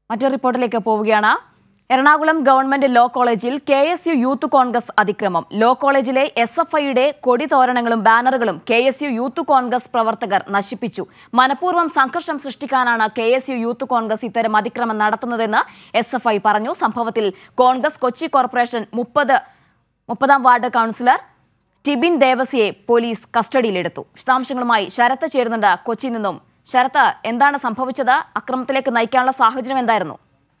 മറ്റൊരു റിപ്പോർട്ടിലേക്ക് പോവുകയാണ് എറണാകുളം ഗവൺമെന്റ് ലോ കോളേജിൽ K S U youth Congress അതിക്രമം ലോ കോളേജിലെ എസ് എഫ് ഐയുടെ കൊടിതോരണങ്ങളും ബാനറുകളും K S U youth Congress പ്രവർത്തകർ നശിപ്പിച്ചു മനഃപൂർവ്വം സംഘർഷം സൃഷ്ടിക്കാനാണ് K S U youth Congress ഇത്തരം അതിക്രമം നടത്തുന്നതെന്ന് എസ് എഫ് ഐ പറഞ്ഞു സംഭവത്തിൽ കോൺഗ്രസ് കൊച്ചി കോർപ്പറേഷൻ മുപ്പത് മുപ്പതാം വാർഡ് കൗൺസിലർ ടിബിൻ ദേവസിയെ പോലീസ് കസ്റ്റഡിയിലെടുത്തു വിശദാംശങ്ങളുമായി ശരത്ത് ചേരുന്നുണ്ട് കൊച്ചിയിൽ നിന്നും ശരത്ത് എന്താണ് സംഭവിച്ചത് അക്രമത്തിലേക്ക് നയിക്കാനുള്ള സാഹചര്യം എന്തായിരുന്നു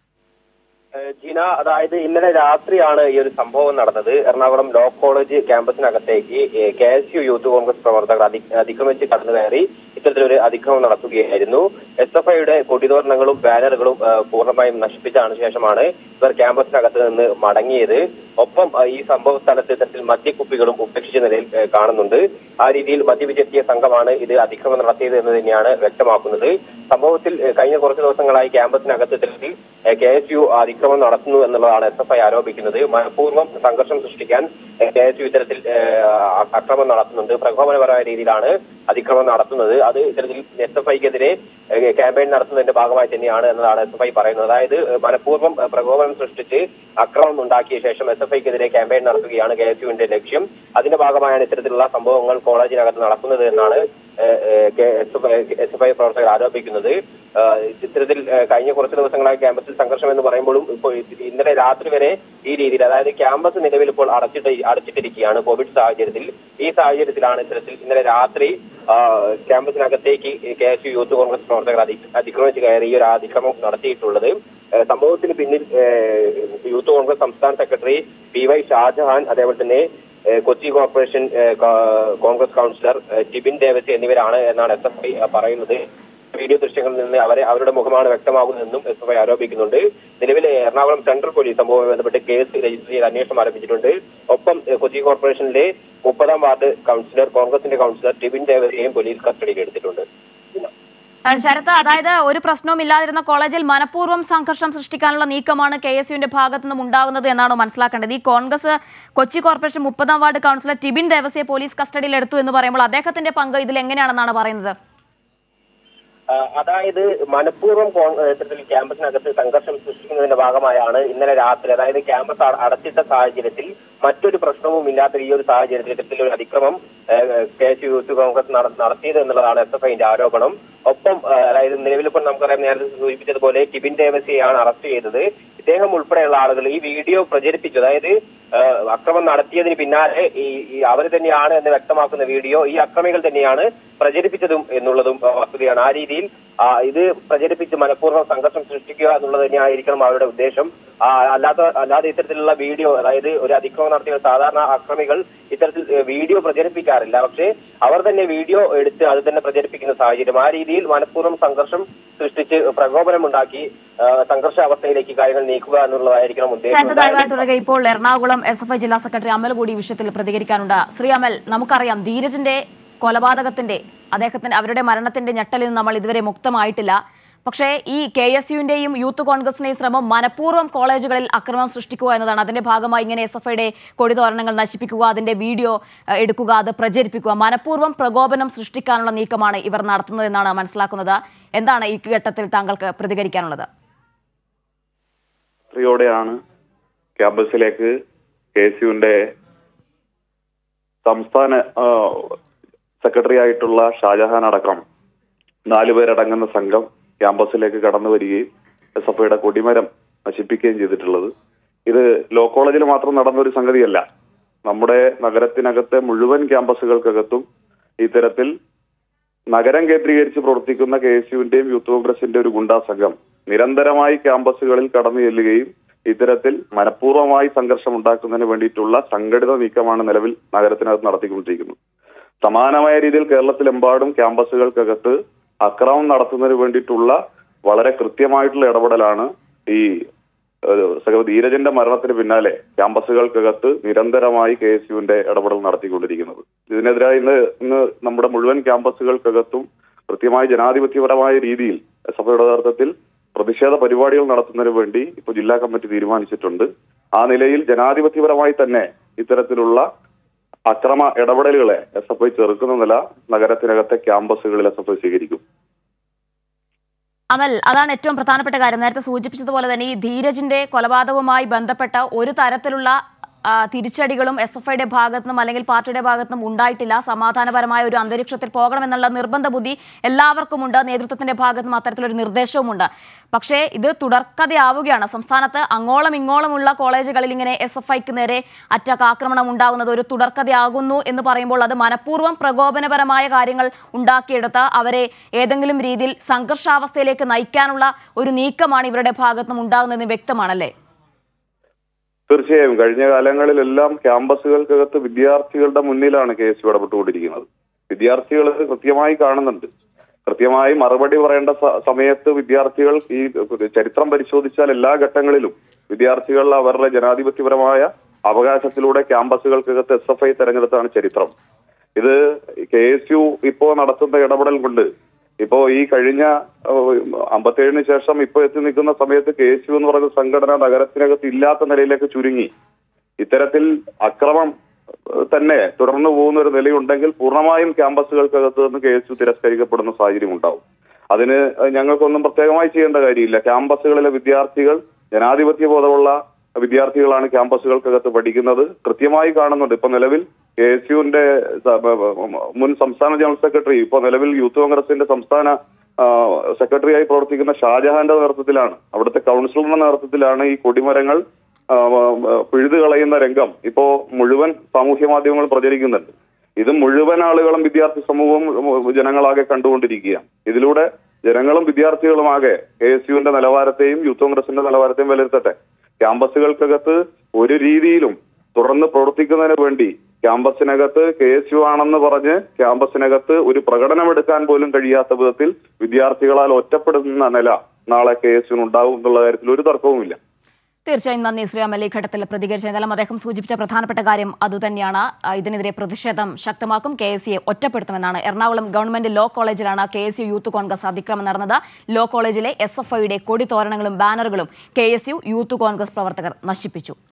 ഏഹ് ജിന അതായത് ഇന്നലെ രാത്രിയാണ് ഈ ഒരു സംഭവം നടന്നത് എറണാകുളം ലോ കോളേജ് ക്യാമ്പസിനകത്തേക്ക് K S U youth Congress പ്രവർത്തകർ അതി അതിക്രമിച്ച് കടന്നു കയറി ഇത്തരത്തിലൊരു അതിക്രമം നടത്തുകയായിരുന്നു എസ് എഫ് ഐയുടെ കൊടിതോരണങ്ങളും ബാനറുകളും ഏഹ് പൂർണ്ണമായും നശിപ്പിച്ചാണ് ശേഷമാണ് ഇവർ ക്യാമ്പസിനകത്ത് നിന്ന് മടങ്ങിയത് ഒപ്പം ഏഹ് ഈ സംഭവ സ്ഥലത്ത് ഇത്തരത്തിൽ മദ്യക്കുപ്പികളും ഉപേക്ഷിച്ച നിലയിൽ ഏഹ് കാണുന്നുണ്ട് ആ രീതിയിൽ മദ്യപിച്ചെത്തിയ സംഘമാണ് ഇത് അതിക്രമം നടത്തിയത് എന്ന് തന്നെയാണ് വ്യക്തമാക്കുന്നത് സംഭവത്തിൽ ഏഹ് കഴിഞ്ഞ കുറച്ച് ദിവസങ്ങളായി ക്യാമ്പസിനകത്ത് ഇത്തരത്തിൽ കെ എസ് യു അതിക്രമം നടത്തുന്നു എന്നുള്ളതാണ് എസ് എഫ് ഐ ആരോപിക്കുന്നത് മനഃപൂർവ്വം സംഘർഷം സൃഷ്ടിക്കാൻ കെ എസ് യു ഇത്തരത്തിൽ ഏഹ്, അ- അക്രമം നടത്തുന്നുണ്ട് പ്രകോപനപരമായ രീതിയിലാണ് അതിക്രമം നടത്തുന്നത് അത് ഇത്തരത്തിൽ എസ് എഫ് ഐക്കെതിരെ ക്യാമ്പയിൻ നടത്തുന്നതിന്റെ ഭാഗമായി തന്നെയാണ് എന്നതാണ് എസ് എഫ് ഐ പറയുന്നത് അതായത് ഏഹ്, മനഃപൂർവ്വം ഏഹ്, പ്രകോപനം സൃഷ്ടിച്ച് അക്രമം ഉണ്ടാക്കിയ ശേഷം എസ് എഫ് ഐക്കെതിരെ ക്യാമ്പയിൻ നടത്തുകയാണ് കെ എസ് യുവിന്റെ ലക്ഷ്യം അതിന്റെ ഭാഗമായാണ് ഇത്തരത്തിലുള്ള സംഭവങ്ങൾ കോളേജിനകത്ത് നടക്കുന്നത് എന്നാണ് എസ് എഫ് ഐ പ്രവർത്തകർ ആരോപിക്കുന്നത് ഏഹ് ഇത്തരത്തിൽ ഏഹ് കഴിഞ്ഞ കുറച്ച് ദിവസങ്ങളായി ക്യാമ്പസിൽ സംഘർഷം എന്ന് പറയുമ്പോഴും ഇപ്പോൾ ഇന്നലെ രാത്രി വരെ ഈ രീതിയിൽ അതായത് ക്യാമ്പസ് നിലവിൽ ഇപ്പോൾ അടച്ചിട്ട് അടച്ചിട്ടിരിക്കുകയാണ് കോവിഡ് സാഹചര്യത്തിൽ ഈ സാഹചര്യത്തിലാണ് ഇത്തരത്തിൽ ഇന്നലെ രാത്രി ആഹ് ക്യാമ്പസിനകത്തേക്ക് K S U youth Congress പ്രവർത്തകർ അതി അതിക്രമിച്ച് കയറി ഈ ഒരു അതിക്രമം നടത്തിയിട്ടുള്ളത് ഏഹ് സംഭവത്തിന് പിന്നിൽ ഏഹ് യൂത്ത് കോൺഗ്രസ് സംസ്ഥാന സെക്രട്ടറി പി വൈ ഷാജഹാൻ അതേപോലെ തന്നെ ഏഹ് കൊച്ചി കോർപ്പറേഷൻ ഏഹ് കോ- കോൺഗ്രസ് കൗൺസിലർ ഏഹ് ടിബിൻ ദേവസി എന്നിവരാണ് എന്നാണ് എസ് എഫ് ഐ പറയുന്നത് വീഡിയോ ദൃശ്യങ്ങളിൽ നിന്ന് അവരെ അവരുടെ മുഖമാണ് വ്യക്തമാകുന്നതെന്നും എസ് എഫ് ഐ ആരോപിക്കുന്നുണ്ട് നിലവിൽ എറണാകുളം സെൻട്രൽ പോലീസ് സംഭവവുമായി ബന്ധപ്പെട്ട് കേസ് രജിസ്റ്റർ ചെയ്ത് അന്വേഷണം ആരംഭിച്ചിട്ടുണ്ട് ഒപ്പം ഏഹ് കൊച്ചി കോർപ്പറേഷനിലെ മുപ്പതാം വാർഡ് കൗൺസിലർ കോൺഗ്രസിന്റെ കൗൺസിലർ ടിബിൻ ദേവസിയെയും പോലീസ് കസ്റ്റഡിയിൽ എടുത്തിട്ടുണ്ട് ആ, ശരത്ത് അതായത് ഒരു പ്രശ്നവും ഇല്ലാതിരുന്ന കോളേജിൽ മനഃപൂർവ്വം സംഘർഷം സൃഷ്ടിക്കാനുള്ള നീക്കമാണ് കെ എസ് യുവിന്റെ ഭാഗത്തു നിന്നും ഉണ്ടാകുന്നത് എന്നാണോ മനസ്സിലാക്കേണ്ടത് ഈ കോൺഗ്രസ് കൊച്ചി കോർപ്പറേഷൻ മുപ്പതാം വാർഡ് കൗൺസിലർ ടിബിൻ ദേവസിയെ പോലീസ് കസ്റ്റഡിയിൽ എടുത്തു എന്ന് പറയുമ്പോൾ അദ്ദേഹത്തിന്റെ പങ്ക് ഇതിൽ എങ്ങനെയാണെന്നാണ് പറയുന്നത് ആ, അതായത് മനഃപൂർവ്വം കോ- ഏഹ് ഇത്തരത്തിൽ ക്യാമ്പസിനകത്ത് സംഘർഷം സൃഷ്ടിക്കുന്നതിന്റെ ഭാഗമായാണ് ഇന്നലെ രാത്രി അതായത് ക്യാമ്പസ് അട- അടച്ചിട്ട സാഹചര്യത്തിൽ മറ്റൊരു പ്രശ്നവും ഇല്ലാത്ത ഈ ഒരു സാഹചര്യത്തിൽ ഇത്തരത്തിൽ ഒരു അതിക്രമം ഏഹ്, K S U youth Congress നട- നടത്തിയത് എന്നുള്ളതാണ് എസ് എഫ് ഐന്റെ ആരോപണം ഒപ്പം ഏഹ്, അതായത് നിലവിൽ ഇപ്പോൾ നമുക്കറിയാം നേരത്തെ സൂചിപ്പിച്ചതുപോലെ ടിബിൻ ദേവസിയെയാണ് അറസ്റ്റ് ചെയ്തത് ഇദ്ദേഹം ഉൾപ്പെടെയുള്ള ആളുകൾ ഈ വീഡിയോ പ്രചരിപ്പിച്ചു അതായത് ഏഹ്, അക്രമം നടത്തിയതിന് പിന്നാലെ ഈ ഈ അവർ തന്നെയാണ് എന്ന് വ്യക്തമാക്കുന്ന വീഡിയോ ഈ അക്രമികൾ തന്നെയാണ് പ്രചരിപ്പിച്ചതും എന്നുള്ളതും ഏഹ്, വസ്തുതയാണ് ആ രീതിയിൽ ആ, ഇത് പ്രചരിപ്പിച്ച് മനഃപൂർവ്വം സംഘർഷം സൃഷ്ടിക്കുക എന്നുള്ളത് തന്നെയായിരിക്കണം അവരുടെ ഉദ്ദേശം ആ, അല്ലാത്ത അല്ലാതെ ഇത്തരത്തിലുള്ള വീഡിയോ അതായത് ഒരു അതിക്രമം നടത്തിയ സാധാരണ അക്രമികൾ ഇത്തരത്തിൽ ഏഹ്, വീഡിയോ പ്രചരിപ്പിക്കാറില്ല പക്ഷേ അവർ തന്നെ വീഡിയോ എടുത്ത് അത് തന്നെ പ്രചരിപ്പിക്കുന്ന സാഹചര്യം ആ രീതിയിൽ മനഃപൂർവ്വം സംഘർഷം സൃഷ്ടിച്ച് പ്രകോപനമുണ്ടാക്കി ആ, സംഘർഷാവസ്ഥയിലേക്ക് കാര്യങ്ങൾ നീക്കുക എന്നുള്ളതായിരിക്കണം ഉദ്ദേശം ശാന്ത ദയവായി തുടരുക ഇപ്പോൾ എറണാകുളം എസ് എഫ് ഐ ജില്ലാ സെക്രട്ടറി അമൽ കൂടി ഈ വിഷയത്തിൽ പ്രതികരിക്കാനുണ്ട് ശ്രീ അമൽ നമുക്കറിയാം ധീരജിന്റെ കൊലപാതകത്തിന്റെ അദ്ദേഹത്തിന്റെ അവരുടെ മരണത്തിന്റെ ഞെട്ടലിൽ നിന്ന് നമ്മൾ ഇതുവരെ മുക്തമായിട്ടില്ല പക്ഷേ ഈ കെ എസ് യുവിന്റെയും യൂത്ത് കോൺഗ്രസിന്റെയും ശ്രമം മനഃപൂർവ്വം കോളേജുകളിൽ അക്രമം സൃഷ്ടിക്കുക എന്നതാണ് അതിന്റെ ഭാഗമായി ഇങ്ങനെ എസ് എഫ് ഐയുടെ കൊടിതോരണങ്ങൾ നശിപ്പിക്കുക അതിന്റെ വീഡിയോ ഏഹ്, എടുക്കുക അത് പ്രചരിപ്പിക്കുക മനഃപൂർവ്വം പ്രകോപനം സൃഷ്ടിക്കാനുള്ള നീക്കമാണ് ഇവർ നടത്തുന്നതെന്നാണ് മനസ്സിലാക്കുന്നത് എന്താണ് ഈ ഘട്ടത്തിൽ താങ്കൾക്ക് പ്രതികരിക്കാനുള്ളത് രാത്രിയോടെയാണ് ക്യാമ്പസിലേക്ക് കെ എസ് യുവിന്റെ സംസ്ഥാന ആ, സെക്രട്ടറി ആയിട്ടുള്ള ഷാജഹാൻ അടക്കം നാലുപേരടങ്ങുന്ന സംഘം ക്യാമ്പസിലേക്ക് കടന്നു വരികയും എസ് എഫ് ഐയുടെ കൊടിമരം നശിപ്പിക്കുകയും ചെയ്തിട്ടുള്ളത് ഇത് ലോ കോളേജിൽ മാത്രം നടന്ന ഒരു സംഗതിയല്ല നമ്മുടെ നഗരത്തിനകത്തെ മുഴുവൻ ക്യാമ്പസുകൾക്കകത്തും ഇത്തരത്തിൽ നഗരം കേന്ദ്രീകരിച്ച് പ്രവർത്തിക്കുന്ന കെ എസ് യുവിന്റെയും യൂത്ത് കോൺഗ്രസിന്റെ ഒരു ഗുണ്ടാ സംഘം നിരന്തരമായി ക്യാമ്പസുകളിൽ കടന്നു ചെല്ലുകയും ഇത്തരത്തിൽ മനഃപൂർവ്വമായി സംഘർഷം ഉണ്ടാക്കുന്നതിന് വേണ്ടിയിട്ടുള്ള സംഘടിത നീക്കമാണ് നിലവിൽ നഗരത്തിനകത്ത് നടത്തിക്കൊണ്ടിരിക്കുന്നത് സമാനമായ രീതിയിൽ കേരളത്തിലെമ്പാടും ക്യാമ്പസുകൾക്കകത്ത് അക്രമം നടത്തുന്നതിന് വേണ്ടിയിട്ടുള്ള വളരെ കൃത്യമായിട്ടുള്ള ഇടപെടലാണ് ഈ ഏഹ്, സഹോ ധീരജന്റെ മരണത്തിന് പിന്നാലെ ക്യാമ്പസുകൾക്കകത്ത് നിരന്തരമായി കെ എസ് യുവിന്റെ ഇടപെടൽ നടത്തിക്കൊണ്ടിരിക്കുന്നത് ഇതിനെതിരായി ഇന്ന് ഇന്ന് നമ്മുടെ മുഴുവൻ ക്യാമ്പസുകൾക്കകത്തും കൃത്യമായി ജനാധിപത്യപരമായ രീതിയിൽ എസ് എഫ് ഐയുടെ നേതൃത്വത്തിൽ പ്രതിഷേധ പരിപാടികൾ നടത്തുന്നതിന് വേണ്ടി ഇപ്പോൾ ജില്ലാ കമ്മിറ്റി തീരുമാനിച്ചിട്ടുണ്ട് ആ നിലയിൽ ജനാധിപത്യപരമായി തന്നെ ഇത്തരത്തിലുള്ള അക്രമ ഇടപെടലുകളെ എസ് എഫ് ഐ ചെറുക്കുന്ന നില നഗരത്തിനകത്തെ ക്യാമ്പസുകളിൽ എസ് എഫ് ഐ സ്വീകരിക്കും അമൽ അതാണ് ഏറ്റവും പ്രധാനപ്പെട്ട കാര്യം നേരത്തെ സൂചിപ്പിച്ചതുപോലെ തന്നെ ഈ ധീരജിന്റെ കൊലപാതകവുമായി ബന്ധപ്പെട്ട ഒരു തരത്തിലുള്ള ആ, തിരിച്ചടികളും എസ് എഫ് ഐയുടെ ഭാഗത്തുനിന്നും അല്ലെങ്കിൽ പാർട്ടിയുടെ ഭാഗത്തുനിന്നും ഉണ്ടായിട്ടില്ല സമാധാനപരമായ ഒരു അന്തരീക്ഷത്തിൽ പോകണമെന്നുള്ള നിർബന്ധ ബുദ്ധി എല്ലാവർക്കുമുണ്ട് നേതൃത്വത്തിന്റെ ഭാഗത്തുനിന്നും അത്തരത്തിലൊരു നിർദ്ദേശവുമുണ്ട് പക്ഷേ ഇത് തുടർക്കഥയാവുകയാണ് സംസ്ഥാനത്ത് അങ്ങോളം ഇങ്ങോളമുള്ള കോളേജുകളിൽ ഇങ്ങനെ എസ് എഫ് ഐക്ക് നേരെ അറ്റാക്ക് ആക്രമണം ഉണ്ടാകുന്നത് ഒരു തുടർക്കഥയാകുന്നു എന്ന് പറയുമ്പോൾ അത് മനഃപൂർവ്വം പ്രകോപനപരമായ കാര്യങ്ങൾ ഉണ്ടാക്കിയെടുത്ത് അവരെ ഏതെങ്കിലും രീതിയിൽ സംഘർഷാവസ്ഥയിലേക്ക് നയിക്കാനുള്ള ഒരു നീക്കമാണ് ഇവരുടെ ഭാഗത്തുനിന്നും ഉണ്ടാകുന്നതെന്ന് വ്യക്തമാണല്ലേ തീർച്ചയായും കഴിഞ്ഞ കാലങ്ങളിലെല്ലാം ക്യാമ്പസുകൾക്കകത്ത് വിദ്യാർത്ഥികളുടെ മുന്നിലാണ് കെ എസ് യു ഇടപെട്ടുകൊണ്ടിരിക്കുന്നത് വിദ്യാർത്ഥികൾ ഇത് കൃത്യമായി കാണുന്നുണ്ട് കൃത്യമായി മറുപടി പറയേണ്ട സ- സമയത്ത് വിദ്യാർത്ഥികൾ ഈ ചരിത്രം പരിശോധിച്ചാൽ എല്ലാ ഘട്ടങ്ങളിലും വിദ്യാർത്ഥികൾ അവരുടെ ജനാധിപത്യപരമായ അവകാശത്തിലൂടെ ക്യാമ്പസുകൾക്കകത്ത് എസ് എഫ് ഐ തെരഞ്ഞെടുത്താണ് ചരിത്രം ഇത് കെ എസ് യു ഇപ്പോ നടത്തുന്ന ഇടപെടൽ കൊണ്ട് ഇപ്പോ ഈ കഴിഞ്ഞ അമ്പത്തേഴിന് ശേഷം ഇപ്പൊ എത്തി നിൽക്കുന്ന സമയത്ത് കെ എസ് യു എന്ന് പറയുന്ന സംഘടന നഗരത്തിനകത്ത് ഇല്ലാത്ത നിലയിലേക്ക് ചുരുങ്ങി ഇത്തരത്തിൽ അക്രമം ഏഹ്, തന്നെ തുടർന്നു പോകുന്ന ഒരു നിലയുണ്ടെങ്കിൽ പൂർണ്ണമായും ക്യാമ്പസുകൾക്കകത്ത് നിന്ന് കെ എസ് യു തിരസ്കരിക്കപ്പെടുന്ന സാഹചര്യം ഉണ്ടാവും അതിന് ഞങ്ങൾക്കൊന്നും പ്രത്യേകമായി ചെയ്യേണ്ട കാര്യമില്ല ക്യാമ്പസുകളിലെ വിദ്യാർത്ഥികൾ ജനാധിപത്യ ബോധമുള്ള വിദ്യാർത്ഥികളാണ് ക്യാമ്പസുകൾക്കകത്ത് പഠിക്കുന്നത് കൃത്യമായി കാണുന്നുണ്ട് ഇപ്പൊ നിലവിൽ കെ എസ് യുവിന്റെ മുൻ സംസ്ഥാന ജനറൽ സെക്രട്ടറി ഇപ്പൊ നിലവിൽ യൂത്ത് കോൺഗ്രസിന്റെ സംസ്ഥാന ആ, സെക്രട്ടറിയായി പ്രവർത്തിക്കുന്ന ഷാജഹാന്റെ നേതൃത്വത്തിലാണ് അവിടുത്തെ കൗൺസിലറുടെ നേതൃത്വത്തിലാണ് ഈ കൊടിമരങ്ങൾ ആ, ആ, പിഴുതു കളയുന്ന രംഗം ഇപ്പോ മുഴുവൻ സാമൂഹ്യ മാധ്യമങ്ങൾ പ്രചരിക്കുന്നുണ്ട് ഇത് മുഴുവൻ ആളുകളും വിദ്യാർത്ഥി സമൂഹവും ഉം, ജനങ്ങളാകെ കണ്ടുകൊണ്ടിരിക്കുകയാണ് ഇതിലൂടെ ജനങ്ങളും വിദ്യാർത്ഥികളുമാകെ കെ എസ് യുവിന്റെ നിലവാരത്തെയും യൂത്ത് കോൺഗ്രസിന്റെ നിലവാരത്തെയും വിലയിരുത്തട്ടെ ക്യാമ്പസുകൾക്കകത്ത് ഒരു രീതിയിലും തുടർന്ന് പ്രവർത്തിക്കുന്നതിന് വേണ്ടി ക്യാമ്പസിനകത്ത് കെ എസ് യു ആണെന്ന് പറഞ്ഞ് ക്യാമ്പസിനകത്ത് ഒരു പ്രകടനമെടുക്കാൻ പോലും കഴിയാത്ത വിധത്തിൽ വിദ്യാർത്ഥികളാൽ ഒറ്റപ്പെടുന്ന നില നാളെ കെ എസ് യുവിന് ഉണ്ടാവും എന്നുള്ള കാര്യത്തിൽ ഒരു തർക്കവുമില്ല തീർച്ചയായും നന്ദി ശ്രീരാമൽ ഈ ഘട്ടത്തിൽ പ്രതികരിച്ച എന്തായാലും അദ്ദേഹം സൂചിപ്പിച്ച പ്രധാനപ്പെട്ട കാര്യം അതുതന്നെയാണ് ആ, ഇതിനെതിരെ പ്രതിഷേധം ശക്തമാക്കും കെ എസ് സിയെ ഒറ്റപ്പെടുത്തുമെന്നാണ് എറണാകുളം ഗവൺമെന്റ് ലോ കോളേജിലാണ് K S U youth Congress അതിക്രമം നടന്നത് ലോ കോളേജിലെ എസ് എഫ് ഐയുടെ കൊടിതോരണങ്ങളും ബാനറുകളും K S U youth Congress പ്രവർത്തകർ നശിപ്പിച്ചു